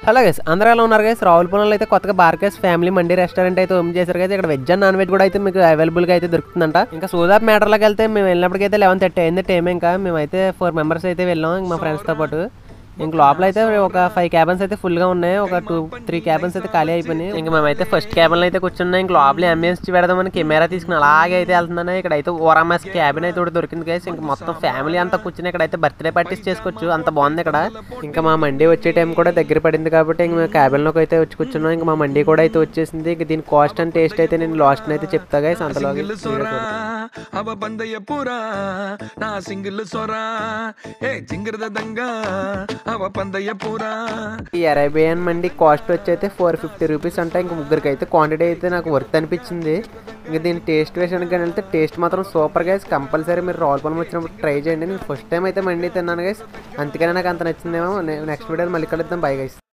hello guys అందరూ ఎలా ఉన్నారు గైస్ రావులపురంలో అయితే కొత్తగా బార్కేస్ ఫ్యామిలీ మండి రెస్టారెంట్ అయితే ఓపెన్ చేశారు గైస్ ఇక్కడ వెజ్ అండ్ నాన్ వెజ్ కూడా అయితే మీకు అవైలబుల్ గా అయితే దొరుకుతుందంట ఇంకా సోదాప్ మ్యాటర్లోకి వెళ్తే మేము వెళ్ళినప్పటికైతే లెవెన్ థర్టీ అయింది టైం ఇంకా మేమైతే ఫోర్ మెంబర్స్ అయితే వెళ్ళాం ఇంక మా ఫ్రెండ్స్ తో పాటు ఇంక లోపల అయితే ఒక ఫైవ్ క్యాబన్స్ అయితే ఫుల్ గా ఉన్నాయి ఒక టూ త్రీ క్యాబన్స్ అయితే ఖాళీ అయిపోయినాయి ఇంకా మేమైతే ఫస్ట్ క్యాబన్ అయితే కూర్చున్నాం ఇంక లోపల అంబియన్స్ పెడదామని కెమెరా తీసుకుని అలాగే అయితే వెళ్తున్నాను ఇక్కడ అయితే ఓరామాస్ క్యాబిన్ అయితే ఒకటి దొరికింది గైస్ ఇంకా మొత్తం ఫ్యామిలీ అంతా కూర్చుని ఇక్కడ అయితే బర్త్డే పార్టీస్ చేసుకోవచ్చు అంత బాగుంది ఇక్కడ ఇంకా మా మండి వచ్చే టైం కూడా దగ్గర పడింది కాబట్టి ఇంక మేము క్యాబిన్ లోకి అయితే వచ్చి కూర్చున్నాం ఇంకా మా మండి కూడా అయితే వచ్చేసింది ఇంక దీని కాస్ట్ అండ్ టేస్ట్ అయితే నేను లాస్ట్ అయితే చెప్తా గైస్ అంతలో సింగిల్ సొరా అవ పందయ్య పూరా నా సింగిల్ సొరా ఏ జింగిరద దంగా అవ పందయ్య పూరా ఈ అరేబియన్ మండి కాస్ట్ వచ్చి అయితే ఫోర్ ఫిఫ్టీ రూపీస్ అంటే ఇంక ముగ్గురికి అయితే క్వాంటిటీ అయితే నాకు వర్త్ అనిపించింది ఇంకా దీని టేస్ట్ విషయానికి కానీ వెళ్తే టేస్ట్ మాత్రం సూపర్ గైస్ కంపల్సరీ మీరు రావులపాలెం వచ్చినప్పుడు ట్రై చేయండి నేను ఫస్ట్ టైం అయితే మండి తిన్నాను గైస్ అందుకనే నాకు అంత నచ్చిందేమో నెక్స్ట్ వీడియో మళ్ళీ కలుద్దాం బై గైస్